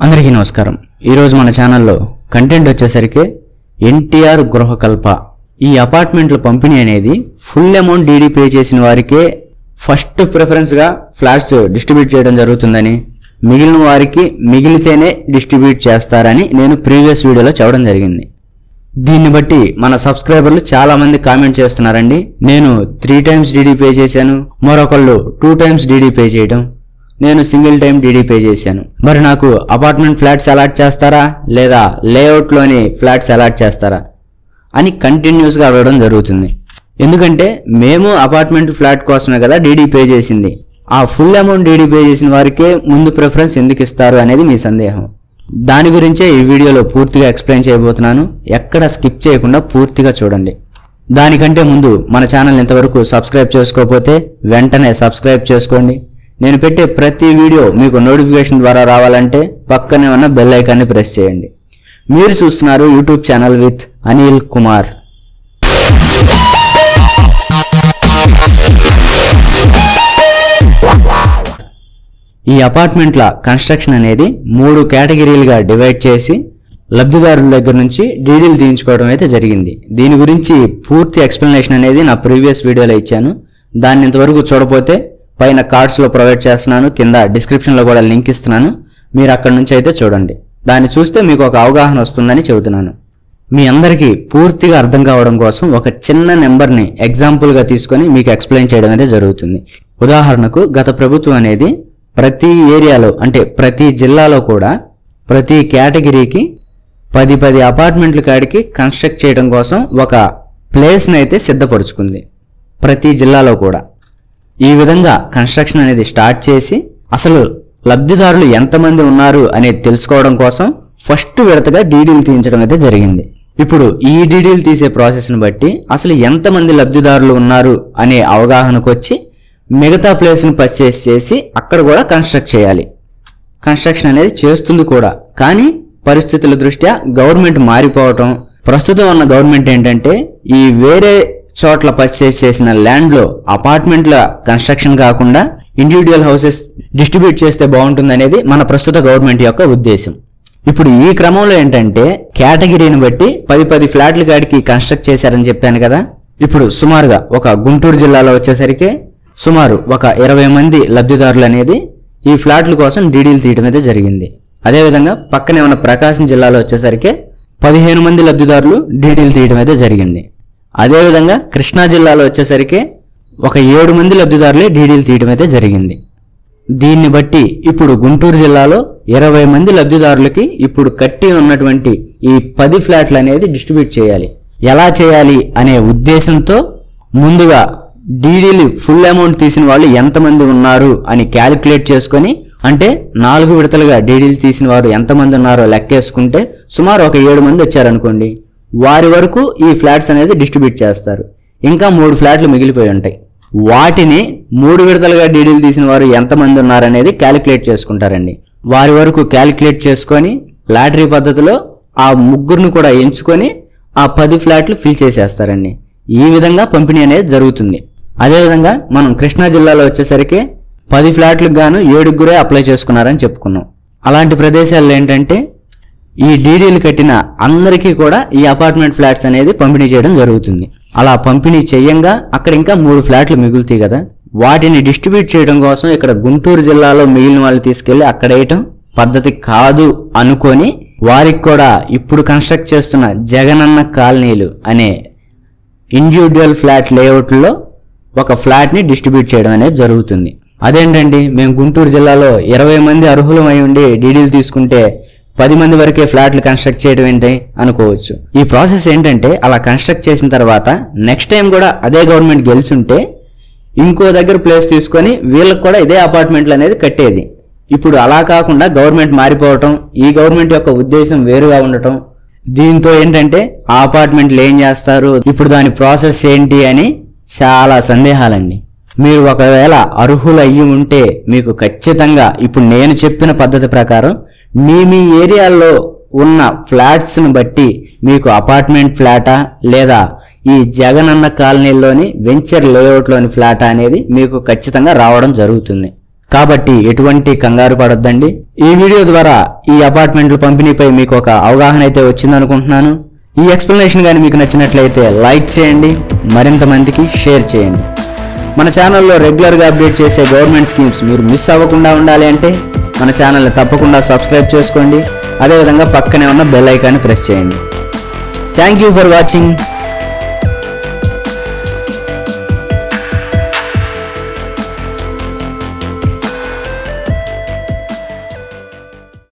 అందరికీ నమస్కారం ఈరోజు మన ఛానల్లో కంటెంట్ వచ్చేసరికి ఎన్టీఆర్ గృహకల్ప ఈ అపార్ట్మెంట్ల పంపిణీ అనేది ఫుల్ అమౌంట్ డీడీ పే చేసిన వారికే ఫస్ట్ ప్రిఫరెన్స్గా ఫ్లాట్స్ డిస్ట్రిబ్యూట్ చేయడం జరుగుతుందని మిగిలిన వారికి మిగిలితేనే డిస్ట్రిబ్యూట్ చేస్తారని నేను ప్రీవియస్ వీడియోలో చెప్పడం జరిగింది దీన్ని బట్టి మన సబ్స్క్రైబర్లు చాలా మంది కామెంట్ చేస్తున్నారండి నేను త్రీ టైమ్స్ డీడీ పే చేశాను మరొకళ్ళు టూ టైమ్స్ డీడీ పే చేయడం నేను సింగిల్ టైం డీడీ పే చేశాను మరి నాకు అపార్ట్మెంట్ ఫ్లాట్స్ అలాట్ చేస్తారా లేదా లేఅవుట్లోని ఫ్లాట్స్ అలాట్ చేస్తారా అని కంటిన్యూస్గా అడగడం జరుగుతుంది ఎందుకంటే మేము అపార్ట్మెంట్ ఫ్లాట్ కోసమే కదా డీడీ పే చేసింది ఆ ఫుల్ అమౌంట్ డీడీ పే చేసిన వారికే ముందు ప్రిఫరెన్స్ ఎందుకు ఇస్తారు అనేది మీ సందేహం దాని గురించే ఈ వీడియోలో పూర్తిగా ఎక్స్ప్లెయిన్ చేయబోతున్నాను ఎక్కడ స్కిప్ చేయకుండా పూర్తిగా చూడండి దానికంటే ముందు మన ఛానల్ ఇంతవరకు సబ్స్క్రైబ్ చేసుకోకపోతే వెంటనే సబ్స్క్రైబ్ చేసుకోండి నేను పెట్టే ప్రతి వీడియో మీకు నోటిఫికేషన్ ద్వారా రావాలంటే పక్కనే ఉన్న బెల్ ఐకాన్ని ప్రెస్ చేయండి మీరు చూస్తున్నారు YouTube channel with Anil Kumar ఈ అపార్ట్మెంట్ల కన్స్ట్రక్షన్ అనేది మూడు కేటగిరీలుగా డివైడ్ చేసి లబ్ధిదారుల దగ్గర నుంచి డీడీలు తీయించుకోవడం అయితే జరిగింది దీని గురించి పూర్తి ఎక్స్ప్లెనేషన్ అనేది నా ప్రీవియస్ వీడియోలో ఇచ్చాను దాన్ని ఇంతవరకు చూడపోతే పైన కార్డ్స్లో ప్రొవైడ్ చేస్తున్నాను కింద డిస్క్రిప్షన్లో కూడా లింక్ ఇస్తున్నాను మీరు అక్కడ నుంచి అయితే చూడండి దాన్ని చూస్తే మీకు ఒక అవగాహన వస్తుందని చెబుతున్నాను మీ అందరికీ పూర్తిగా అర్థం కావడం కోసం ఒక చిన్న నెంబర్ని ఎగ్జాంపుల్గా తీసుకొని మీకు ఎక్స్ప్లెయిన్ చేయడం అయితే జరుగుతుంది ఉదాహరణకు గత ప్రభుత్వం అనేది ప్రతి ఏరియాలో అంటే ప్రతి జిల్లాలో కూడా ప్రతి కేటగిరీకి పది పది అపార్ట్మెంట్ల కాడికి కన్స్ట్రక్ట్ చేయడం కోసం ఒక ప్లేస్ని అయితే సిద్ధపరుచుకుంది ప్రతి జిల్లాలో కూడా ఈ విధంగా కన్స్ట్రక్షన్ అనేది స్టార్ట్ చేసి అసలు లబ్ధిదారులు ఎంతమంది ఉన్నారు అనేది తెలుసుకోవడం కోసం ఫస్ట్ విడతగా డీడీలు తీయించడం అయితే జరిగింది ఇప్పుడు ఈ డీడీలు తీసే ప్రాసెస్ని బట్టి అసలు ఎంతమంది లబ్ధిదారులు ఉన్నారు అనే అవగాహనకు వచ్చి మిగతా ప్లేస్ని పర్చేస్ చేసి అక్కడ కూడా కన్స్ట్రక్ట్ చేయాలి కన్స్ట్రక్షన్ అనేది చేస్తుంది కూడా కానీ పరిస్థితుల దృష్ట్యా గవర్నమెంట్ మారిపోవటం ప్రస్తుతం ఉన్న గవర్నమెంట్ ఏంటంటే ఈ వేరే చోట్ల పర్చేస్ చేసిన ల్యాండ్లో అపార్ట్మెంట్ల కన్స్ట్రక్షన్ కాకుండా ఇండివిజువల్ హౌసెస్ డిస్ట్రిబ్యూట్ చేస్తే బాగుంటుంది అనేది మన ప్రస్తుత గవర్నమెంట్ యొక్క ఉద్దేశం ఇప్పుడు ఈ క్రమంలో ఏంటంటే కేటగిరీని బట్టి పది పది ఫ్లాట్ల కాడికి కన్స్ట్రక్ట్ చేశారని చెప్పాను కదా ఇప్పుడు సుమారుగా ఒక గుంటూరు జిల్లాలో వచ్చేసరికి సుమారు ఒక ఇరవై మంది లబ్ధిదారులు అనేది ఈ ఫ్లాట్ల కోసం డీడీలు తీయడం అయితే జరిగింది అదేవిధంగా పక్కనే ఉన్న ప్రకాశం జిల్లాలో వచ్చేసరికి పదిహేను మంది లబ్ధిదారులు డీడీలు తీయడం అయితే జరిగింది అదేవిధంగా కృష్ణా జిల్లాలో వచ్చేసరికి ఒక ఏడు మంది లబ్ధిదారులే డీడీలు తీయడం అయితే జరిగింది దీన్ని బట్టి ఇప్పుడు గుంటూరు జిల్లాలో ఇరవై మంది లబ్ధిదారులకి ఇప్పుడు కట్టి ఉన్నటువంటి ఈ పది ఫ్లాట్లు అనేది డిస్ట్రిబ్యూట్ చేయాలి ఎలా చేయాలి అనే ఉద్దేశంతో ముందుగా డీడీలు ఫుల్ అమౌంట్ తీసిన వాళ్ళు ఎంతమంది ఉన్నారు అని క్యాలిక్యులేట్ చేసుకొని అంటే నాలుగు విడతలుగా డీడీలు తీసిన వారు ఎంతమంది ఉన్నారో లెక్కేసుకుంటే సుమారు ఒక ఏడు మంది వచ్చారనుకోండి వారి వరకు ఈ ఫ్లాట్స్ అనేది డిస్ట్రిబ్యూట్ చేస్తారు ఇంకా మూడు ఫ్లాట్లు మిగిలిపోయి ఉంటాయి వాటిని మూడు విడతలుగా డీడీలు తీసిన వారు ఎంతమంది ఉన్నారనేది క్యాలిక్యులేట్ చేసుకుంటారండి వారి వరకు క్యాలిక్యులేట్ చేసుకొని లాటరీ పద్ధతిలో ఆ ముగ్గురిని కూడా ఎంచుకొని ఆ పది ఫ్లాట్లు ఫిల్ చేసేస్తారండి ఈ విధంగా పంపిణీ అనేది జరుగుతుంది అదేవిధంగా మనం కృష్ణా జిల్లాలో వచ్చేసరికి పది ఫ్లాట్లకు గాను ఏడుగురే అప్లై చేసుకున్నారని చెప్పుకున్నాం అలాంటి ప్రదేశాల్లో ఏంటంటే ఈ డీడీలు కట్టిన అందరికీ కూడా ఈ అపార్ట్మెంట్ ఫ్లాట్స్ అనేది పంపిణీ చేయడం జరుగుతుంది అలా పంపిణీ చేయంగా అక్కడ ఇంకా మూడు ఫ్లాట్లు మిగులుతాయి కదా వాటిని డిస్ట్రిబ్యూట్ చేయడం కోసం ఇక్కడ గుంటూరు జిల్లాలో మిగిలిన వాళ్ళు తీసుకెళ్లి అక్కడ వేయటం పద్ధతి కాదు అనుకొని వారికి కూడా ఇప్పుడు కన్స్ట్రక్ట్ చేస్తున్న జగనన్న కాలనీలు అనే ఇండివిజువల్ ఫ్లాట్ లేఅవుట్లో ఒక ఫ్లాట్ని డిస్ట్రిబ్యూట్ చేయడం అనేది జరుగుతుంది అదేంటండి మేము గుంటూరు జిల్లాలో ఇరవై మంది అర్హులమై ఉండి డీడీలు తీసుకుంటే పది మంది వరకే ఫ్లాట్లు కన్స్ట్రక్ట్ చేయడం ఏంటి అనుకోవచ్చు ఈ ప్రాసెస్ ఏంటంటే అలా కన్స్ట్రక్ట్ చేసిన తర్వాత నెక్స్ట్ టైం కూడా అదే గవర్నమెంట్ గెలిచుంటే ఇంకో దగ్గర ప్లేస్ తీసుకొని వీళ్ళకి కూడా ఇదే అపార్ట్మెంట్లు అనేది కట్టేది ఇప్పుడు అలా కాకుండా గవర్నమెంట్ మారిపోవటం ఈ గవర్నమెంట్ యొక్క ఉద్దేశం వేరుగా ఉండటం దీంతో ఏంటంటే ఆ అపార్ట్మెంట్లు ఏం చేస్తారు ఇప్పుడు దాని ప్రాసెస్ ఏంటి అని చాలా సందేహాలండి మీరు ఒకవేళ అర్హులు అయ్యి ఉంటే మీకు ఖచ్చితంగా ఇప్పుడు నేను చెప్పిన పద్ధతి ప్రకారం మీ మీ ఏరియాలో ఉన్న ఫ్లాట్స్ను బట్టి మీకు అపార్ట్మెంట్ ఫ్లాటా లేదా ఈ జగనన్న కాలనీలోని వెంచర్ లేఅవుట్లోని ఫ్లాటా అనేది మీకు ఖచ్చితంగా రావడం జరుగుతుంది కాబట్టి ఎటువంటి కంగారు పడొద్దండి ఈ వీడియో ద్వారా ఈ అపార్ట్మెంట్ల పంపిణీపై మీకు ఒక అవగాహన అయితే వచ్చిందనుకుంటున్నాను ఈ ఎక్స్ప్లెనేషన్ కానీ మీకు నచ్చినట్లయితే లైక్ చేయండి మరింత మందికి షేర్ చేయండి మన ఛానల్లో రెగ్యులర్గా అప్డేట్ చేసే గవర్నమెంట్ స్కీమ్స్ మీరు మిస్ అవ్వకుండా ఉండాలి అంటే మన ఛానల్ని తప్పకుండా సబ్స్క్రైబ్ చేసుకోండి అదేవిధంగా పక్కనే ఉన్న బెల్ ఐకాన్ని ప్రెస్ చేయండి థ్యాంక్ యూ ఫర్ వాచింగ్